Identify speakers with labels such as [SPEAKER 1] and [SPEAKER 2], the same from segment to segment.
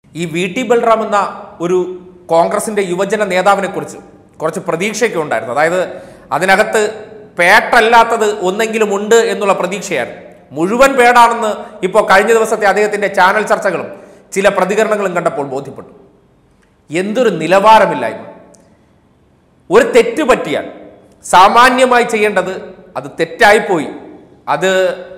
[SPEAKER 1] ഈ V T Balram എന്ന ഒരു കോൺഗ്രസിന്റെ യുവജന നേതാവിനെ കുറിച്ച് കുറച്ച് പ്രതീക്ഷയൊക്കെ ഉണ്ടായിരുന്നു അതായത് അതിനകത്ത് പേട്ടല്ലാത്തത് ഒന്നെങ്കിലും ഉണ്ട് എന്നുള്ള പ്രതീക്ഷയായിരുന്നു മുഴുവൻ പേടാണെന്ന് ഇപ്പോൾ കഴിഞ്ഞ ദിവസത്തെ അദ്ദേഹത്തിന്റെ ചാനൽ ചർച്ചകളും ചില പ്രതികരണങ്ങളും കണ്ടപ്പോൾ ബോധ്യപ്പെട്ടു എന്തൊരു നിലവാരമില്ലായ്മ ഒരു തെറ്റ് പറ്റിയാൽ സാമാന്യമായി ചെയ്യേണ്ടത് അത് തെറ്റായിപ്പോയി അത്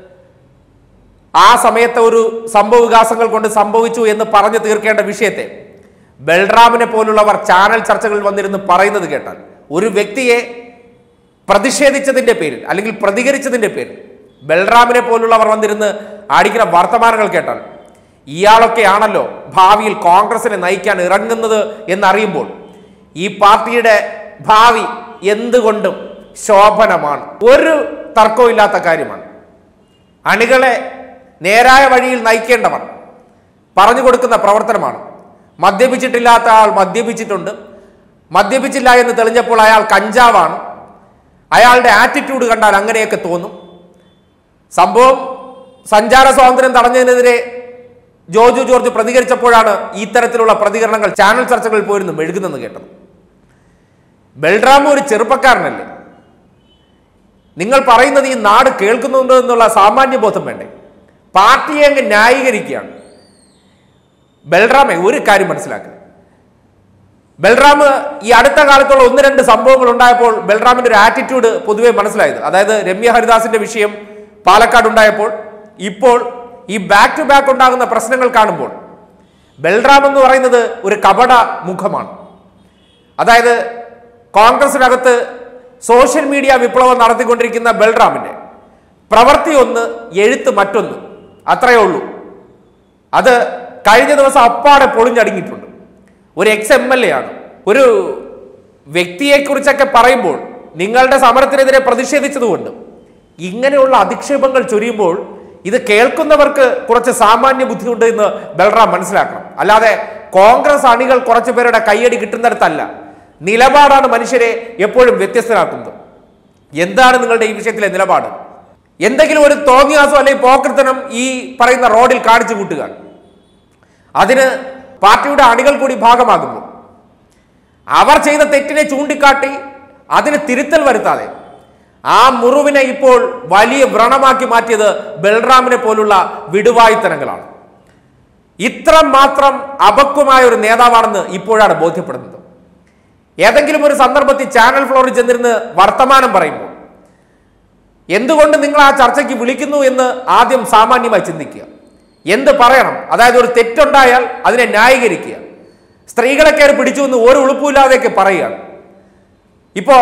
[SPEAKER 1] ആ സമയത്തെ ഒരു സംഭവ വികാസങ്ങൾ കൊണ്ട് സംഭവിച്ചു എന്ന് പറഞ്ഞു തീർക്കേണ്ട വിഷയത്തെ ബൽറാമിനെ പോലുള്ളവർ ചാനൽ ചർച്ചകളിൽ വന്നിരുന്ന് പറയുന്നത് കേട്ടാൽ ഒരു വ്യക്തിയെ പ്രതിഷേധിച്ചതിന്റെ പേരിൽ അല്ലെങ്കിൽ പ്രതികരിച്ചതിന്റെ പേരിൽ ബൽറാമിനെ പോലുള്ളവർ വന്നിരുന്ന് അടിക്കുന്ന വർത്തമാനങ്ങൾ കേട്ടാൽ ഇയാളൊക്കെ ആണല്ലോ ഭാവിയിൽ കോൺഗ്രസിനെ നയിക്കാൻ ഇറങ്ങുന്നത് എന്നറിയുമ്പോൾ ഈ പാർട്ടിയുടെ ഭാവി എന്തുകൊണ്ടും ശോഭനമാണ് ഒരു തർക്കവും ഇല്ലാത്ത കാര്യമാണ് അണികളെ നേരായ വഴിയിൽ നയിക്കേണ്ടവർ പറഞ്ഞു കൊടുക്കുന്ന പ്രവർത്തനമാണ് മദ്യപിച്ചിട്ടില്ലാത്ത ആൾ മദ്യപിച്ചിട്ടുണ്ട് മദ്യപിച്ചില്ല എന്ന് തെളിഞ്ഞപ്പോൾ അയാൾ കഞ്ചാവാണ് അയാളുടെ ആറ്റിറ്റ്യൂഡ് കണ്ടാൽ അങ്ങനെയൊക്കെ തോന്നും സംഭവം സഞ്ചാര സ്വാതന്ത്ര്യം തടഞ്ഞതിനെതിരെ ജോർജു ജോർജ് പ്രതികരിച്ചപ്പോഴാണ് ഇത്തരത്തിലുള്ള പ്രതികരണങ്ങൾ ചാനൽ ചർച്ചകളിൽ പോയിരുന്നു മെഴുകുന്നെന്ന് കേട്ടത് ബൽറാം ഒരു ചെറുപ്പക്കാരനല്ലേ നിങ്ങൾ പറയുന്നത് ഈ നാട് കേൾക്കുന്നുണ്ട് എന്നുള്ള സാമാന്യ ബോധം വേണ്ടേ പാർട്ടിയെ അങ്ങ് ന്യായീകരിക്കുകയാണ് ബൽറാമെ ഒരു കാര്യം മനസ്സിലാക്കുക ബൽറാം ഈ അടുത്ത കാലത്തുള്ള ഒന്ന് രണ്ട് സംഭവങ്ങൾ ഉണ്ടായപ്പോൾ ബൽറാമിന്റെ ഒരു ആറ്റിറ്റ്യൂഡ് പൊതുവെ മനസ്സിലായത് അതായത് രമ്യ ഹരിദാസിന്റെ വിഷയം പാലക്കാട് ഉണ്ടായപ്പോൾ ഇപ്പോൾ ഈ ബാക്ക് ടു ബാക്ക് ഉണ്ടാകുന്ന പ്രശ്നങ്ങൾ കാണുമ്പോൾ ബൽറാം എന്ന് പറയുന്നത് ഒരു കപട മുഖമാണ് അതായത് കോൺഗ്രസിനകത്ത് സോഷ്യൽ മീഡിയ വിപ്ലവം നടത്തിക്കൊണ്ടിരിക്കുന്ന ബൽറാമിന്റെ പ്രവൃത്തി ഒന്ന് എഴുത്ത് മറ്റൊന്ന് അത്രയേ ഉള്ളൂ അത് കഴിഞ്ഞ ദിവസം അപ്പാടെ പൊളിഞ്ഞടങ്ങിയിട്ടുണ്ട് ഒരു എക്സ് എം എൽ എ ആണ് ഒരു വ്യക്തിയെക്കുറിച്ചൊക്കെ പറയുമ്പോൾ നിങ്ങളുടെ സമരത്തിനെതിരെ പ്രതിഷേധിച്ചതുകൊണ്ട് ഇങ്ങനെയുള്ള അധിക്ഷേപങ്ങൾ ചൊരിയുമ്പോൾ ഇത് കേൾക്കുന്നവർക്ക് കുറച്ച് സാമാന്യ ബുദ്ധിയുണ്ട് എന്ന് ബൽറാം മനസ്സിലാക്കണം അല്ലാതെ കോൺഗ്രസ് അണികൾ കുറച്ചു പേരുടെ കയ്യടി കിട്ടുന്നിടത്തല്ല നിലപാടാണ് മനുഷ്യരെ എപ്പോഴും വ്യത്യസ്തരാക്കുന്നത് എന്താണ് നിങ്ങളുടെ ഈ വിഷയത്തിലെ നിലപാട് എന്തെങ്കിലും ഒരു തോന്നിയാസം അല്ലെങ്കിൽ പോക്കൃത്തനം ഈ പറയുന്ന റോഡിൽ കാണിച്ചു കൂട്ടുക അതിന് പാർട്ടിയുടെ അണികൾ കൂടി ഭാഗമാകുന്നു അവർ ചെയ്ത തെറ്റിനെ ചൂണ്ടിക്കാട്ടി അതിന് തിരുത്തൽ വരുത്താതെ ആ മുറിവിനെ ഇപ്പോൾ വലിയ വ്രണമാക്കി മാറ്റിയത് ബൽറാമിനെ പോലുള്ള വിടുവായുത്തനങ്ങളാണ് ഇത്ര മാത്രം അപക്വമായ ഒരു നേതാവാണെന്ന് ഇപ്പോഴാണ് ബോധ്യപ്പെടുന്നത് ഏതെങ്കിലും ഒരു സന്ദർഭത്തിൽ ചാനൽ ഫ്ലോറിൽ ചെന്നിരുന്ന് വർത്തമാനം പറയുമ്പോൾ എന്തുകൊണ്ട് നിങ്ങൾ ആ ചർച്ചയ്ക്ക് വിളിക്കുന്നു എന്ന് ആദ്യം സാമാന്യമായി ചിന്തിക്കുക എന്ത് പറയണം അതായത് ഒരു തെറ്റുണ്ടായാൽ അതിനെ ന്യായീകരിക്കുക സ്ത്രീകളെ കയറി പിടിച്ചു എന്ന് ഒരു ഉളുപ്പില്ലാതെയൊക്കെ പറയുകയാണ് ഇപ്പോ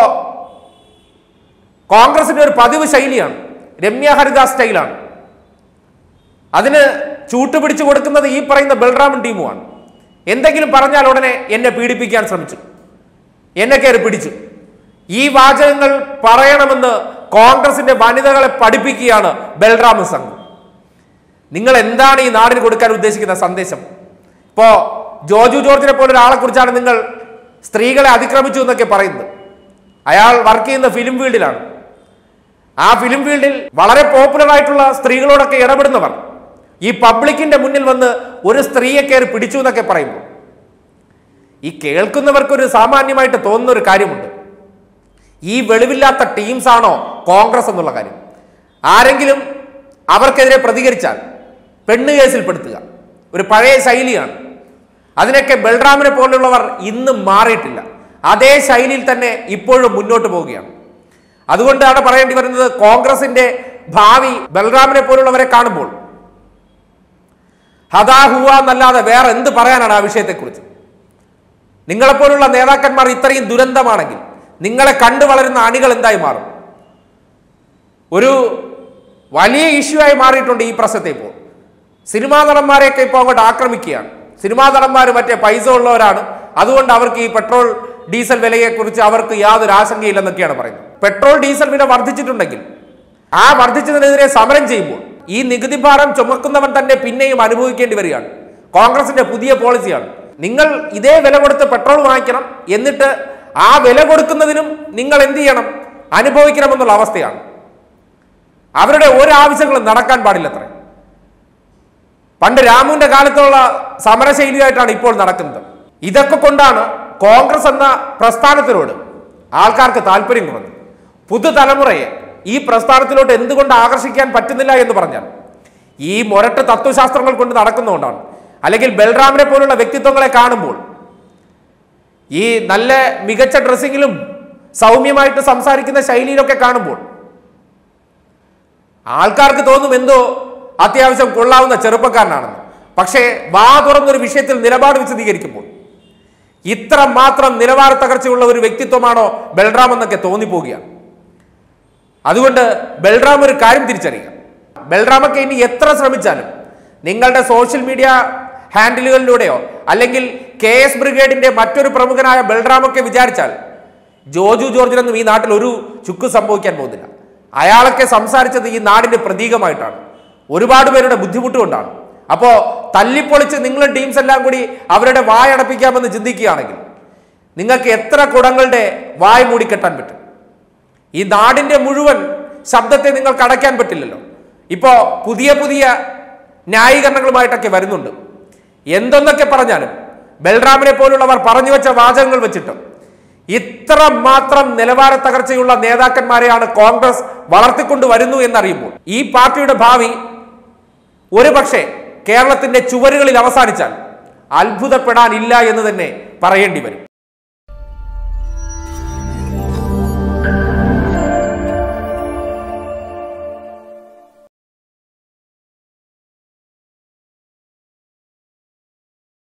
[SPEAKER 1] കോൺഗ്രസിന്റെ ഒരു പതിവ് ശൈലിയാണ് രമ്യ ഹരിദാസ് സ്റ്റൈലാണ് അതിന് ചൂട്ടുപിടിച്ചു കൊടുക്കുന്നത് ഈ പറയുന്ന ബൽറാമൻ ടീമുമാണ് എന്തെങ്കിലും പറഞ്ഞാൽ ഉടനെ എന്നെ പീഡിപ്പിക്കാൻ ശ്രമിച്ചു എന്നെ കയറി പിടിച്ചു ഈ വാചകങ്ങൾ പറയണമെന്ന് കോൺഗ്രസിന്റെ വനിതകളെ പഠിപ്പിക്കുകയാണ് ബൽറാം സംഘം നിങ്ങൾ എന്താണ് ഈ നാടിന് കൊടുക്കാൻ ഉദ്ദേശിക്കുന്ന സന്ദേശം ഇപ്പോ ജോജു ജോർജിനെ പോലെ ഒരാളെ കുറിച്ചാണ് നിങ്ങൾ സ്ത്രീകളെ അതിക്രമിച്ചു എന്നൊക്കെ പറയുന്നത് അയാൾ വർക്ക് ചെയ്യുന്ന ഫിലിം ഫീൽഡിലാണ് ആ ഫിലിം ഫീൽഡിൽ വളരെ പോപ്പുലർ ആയിട്ടുള്ള സ്ത്രീകളോടൊക്കെ ഇടപെടുന്നവർ ഈ പബ്ലിക്കിന്റെ മുന്നിൽ വന്ന് ഒരു സ്ത്രീയെ കയറി പിടിച്ചു എന്നൊക്കെ പറയുമ്പോൾ ഈ കേൾക്കുന്നവർക്കൊരു സാമാന്യമായിട്ട് തോന്നുന്ന ഒരു കാര്യമുണ്ട് ഈ വെളിവില്ലാത്ത ടീംസ് ആണോ കോൺഗ്രസ് എന്നുള്ള കാര്യം ആരെങ്കിലും അവർക്കെതിരെ പ്രതികരിച്ചാൽ പെണ്ണ് കേസിൽപ്പെടുത്തുക ഒരു പഴയ ശൈലിയാണ് അതിനൊക്കെ ബൽറാമിനെ പോലുള്ളവർ ഇന്നും മാറിയിട്ടില്ല അതേ ശൈലിയിൽ തന്നെ ഇപ്പോഴും മുന്നോട്ട് പോവുകയാണ് അതുകൊണ്ടാണ് പറയേണ്ടി വരുന്നത് കോൺഗ്രസിന്റെ ഭാവി ബൽറാമിനെ പോലുള്ളവരെ കാണുമ്പോൾ ഹതാ ഹുവ എന്നല്ലാതെ വേറെ എന്ത് പറയാനാണ് ആ വിഷയത്തെക്കുറിച്ച് നിങ്ങളെപ്പോലുള്ള നേതാക്കന്മാർ ഇത്രയും ദുരന്തമാണെങ്കിൽ നിങ്ങളെ കണ്ടു വളരുന്ന അണികൾ എന്തായി മാറും ഒരു വലിയ ഇഷ്യൂ ആയി മാറിയിട്ടുണ്ട് ഈ പ്രശ്നത്തെ ഇപ്പോൾ സിനിമാ നടന്മാരെയൊക്കെ ഇപ്പോൾ അങ്ങോട്ട് ആക്രമിക്കുകയാണ് സിനിമാ നടന്മാർ മറ്റേ പൈസ ഉള്ളവരാണ് അതുകൊണ്ട് അവർക്ക് ഈ പെട്രോൾ ഡീസൽ വിലയെക്കുറിച്ച് അവർക്ക് യാതൊരു ആശങ്കയില്ലെന്നൊക്കെയാണ് പറയുന്നത് പെട്രോൾ ഡീസൽ വില വർദ്ധിച്ചിട്ടുണ്ടെങ്കിൽ ആ വർദ്ധിച്ചതിനെതിരെ സമരം ചെയ്യുമ്പോൾ ഈ നികുതി ഭാരം ചുമക്കുന്നവൻ തന്നെ പിന്നെയും അനുഭവിക്കേണ്ടി വരികയാണ് കോൺഗ്രസിന്റെ പുതിയ പോളിസിയാണ് നിങ്ങൾ ഇതേ വില കൊടുത്ത് പെട്രോൾ വാങ്ങിക്കണം എന്നിട്ട് ആ വില കൊടുക്കുന്നതിനും നിങ്ങൾ എന്ത് ചെയ്യണം അനുഭവിക്കണമെന്നുള്ള അവസ്ഥയാണ് അവരുടെ ഒരു ആവശ്യങ്ങളും നടക്കാൻ പാടില്ലത്രേ പണ്ട് രാമുവിന്റെ കാലത്തുള്ള സമരശൈലിയായിട്ടാണ് ഇപ്പോൾ നടക്കുന്നത് ഇതൊക്കെ കൊണ്ടാണ് കോൺഗ്രസ് എന്ന പ്രസ്ഥാനത്തിനോട് ആൾക്കാർക്ക് താല്പര്യം കുറഞ്ഞത് പുതുതലമുറയെ ഈ പ്രസ്ഥാനത്തിലോട്ട് എന്തുകൊണ്ട് ആകർഷിക്കാൻ പറ്റുന്നില്ല എന്ന് പറഞ്ഞാൽ ഈ മൊരട്ട് തത്വശാസ്ത്രങ്ങൾ കൊണ്ട് നടക്കുന്നതുകൊണ്ടാണ് അല്ലെങ്കിൽ ബൽറാമിനെ പോലുള്ള വ്യക്തിത്വങ്ങളെ കാണുമ്പോൾ ഈ നല്ല മികച്ച ഡ്രസ്സിങ്ങിലും സൗമ്യമായിട്ട് സംസാരിക്കുന്ന ശൈലിയിലൊക്കെ കാണുമ്പോൾ ആൾക്കാർക്ക് തോന്നും എന്തോ അത്യാവശ്യം കൊള്ളാവുന്ന ചെറുപ്പക്കാരനാണെന്ന് പക്ഷേ വാ തുറന്നൊരു വിഷയത്തിൽ നിലപാട് വിശദീകരിക്കുമ്പോൾ ഇത്ര മാത്രം നിലവാര തകർച്ചയുള്ള ഒരു വ്യക്തിത്വമാണോ ബൽറാം എന്നൊക്കെ തോന്നിപ്പോവുകയാണ് അതുകൊണ്ട് ബൽറാം ഒരു കാര്യം തിരിച്ചറിയുക ബൽറാമൊക്കെ ഇനി എത്ര ശ്രമിച്ചാലും നിങ്ങളുടെ സോഷ്യൽ മീഡിയ ഹാൻഡിലുകളിലൂടെയോ അല്ലെങ്കിൽ കെ എസ് ബ്രിഗേഡിന്റെ മറ്റൊരു പ്രമുഖനായ ബൽറാമൊക്കെ വിചാരിച്ചാൽ ജോജു ജോർജിനൊന്നും ഈ നാട്ടിൽ ഒരു ചുക്ക് സംഭവിക്കാൻ പോകുന്നില്ല അയാളൊക്കെ സംസാരിച്ചത് ഈ നാടിന്റെ പ്രതീകമായിട്ടാണ് ഒരുപാട് പേരുടെ ബുദ്ധിമുട്ട് കൊണ്ടാണ് അപ്പോ തല്ലിപ്പൊളിച്ച് നിങ്ങളും ടീംസ് എല്ലാം കൂടി അവരുടെ വായടപ്പിക്കാമെന്ന് ചിന്തിക്കുകയാണെങ്കിൽ നിങ്ങൾക്ക് എത്ര കുടങ്ങളുടെ വായ മൂടിക്കെട്ടാൻ പറ്റും ഈ നാടിന്റെ മുഴുവൻ ശബ്ദത്തെ നിങ്ങൾക്ക് അടയ്ക്കാൻ പറ്റില്ലല്ലോ ഇപ്പോ പുതിയ പുതിയ ന്യായീകരണങ്ങളുമായിട്ടൊക്കെ വരുന്നുണ്ട് എന്തെന്നൊക്കെ പറഞ്ഞാലും ബൽറാമിനെ പോലുള്ളവർ പറഞ്ഞു വെച്ച വാചകങ്ങൾ വെച്ചിട്ട് ഇത്ര മാത്രം നിലവാര തകർച്ചയുള്ള നേതാക്കന്മാരെയാണ് കോൺഗ്രസ് വളർത്തിക്കൊണ്ട് വരുന്നു എന്നറിയുമ്പോൾ ഈ പാർട്ടിയുടെ ഭാവി ഒരു പക്ഷേ കേരളത്തിന്റെ ചുവരുകളിൽ അവസാനിച്ചാൽ അത്ഭുതപ്പെടാനില്ല എന്ന് തന്നെ പറയേണ്ടി വരും